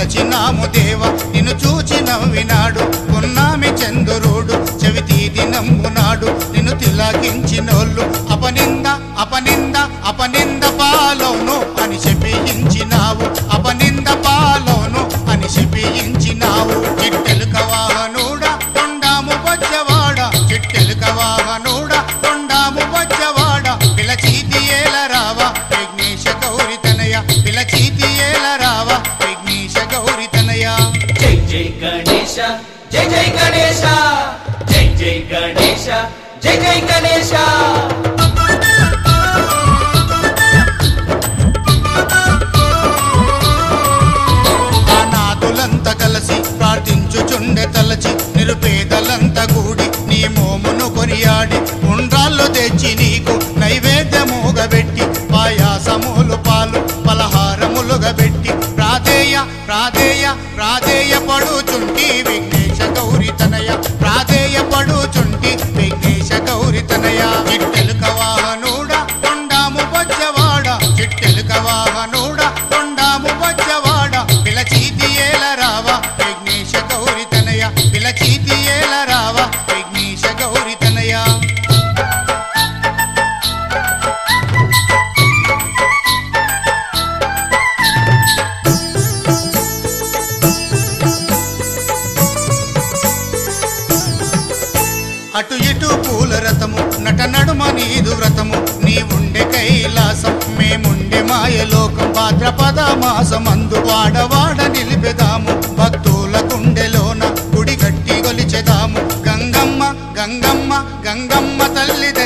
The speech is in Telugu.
కొలిచినాము దేవ నిన్ను చూచి నవ్వినాడు కొన్నామి చంద్రుడు చెవితీది నమ్మునాడు నిన్ను తిలాగించినోళ్ళు అపనింద అపనింద అపనింద పాలోను అని శపించినావు అపనింద పాలోను అని శపించినావు చిట్టెలుక వాహనుడా తొండాము బొచ్చవాడ చిట్టెలుక వాహనుడా తొండాము బొచ్చవాడ పిలచీతి ఏల రావా విఘ్నేశ గౌరి తనయ పిలచీతి ఏల రావా విఘ్నేశ గౌరి తనయ జై జై గణేశ జై జై గణేశ జై జై గణేశ జై జై గణేశ అనాథులంతా కలిసి ప్రార్థించుచుండె తలచి నిరుపేదలంతా కూడి నీ మోమును కొనియాడి ఉండ్రాళ్ళు తెచ్చి నీకు నైవేద్యముగా పెట్టి పాయాసములు పాలు పలహారములుగా పెట్టి ప్రాధేయ ప్రాధేయ ప్రాధేయ పడుచుంటి విఘ్నేశ గౌరి తనయ ప్రాధేయ పడుచుంటి విఘ్నేశ గౌరి తనయ చిట్టెలుక వాహనుడా తొండాము బొచ్చవాడ చిట్టెలుక వాహనుడా తొండాము బొచ్చవాడ పిలచీతి ఏల రావా విఘ్నేశ గౌరి తనయ పిలచీతి ఏల రావా విఘ్నేశ గౌరి తనయ అటు ఇటు పూల రథము నట నడుమ నీదు వ్రతము నీ ఉండే కైలాసం మేముండే మాయలోకం భాద్రపద మాసమందు వాడవాడ నిలిపెదాము భక్తుల గుండెలోన గుడి గట్టి గొలిచెదాము గంగమ్మ గంగమ్మ గంగమ్మ తల్లి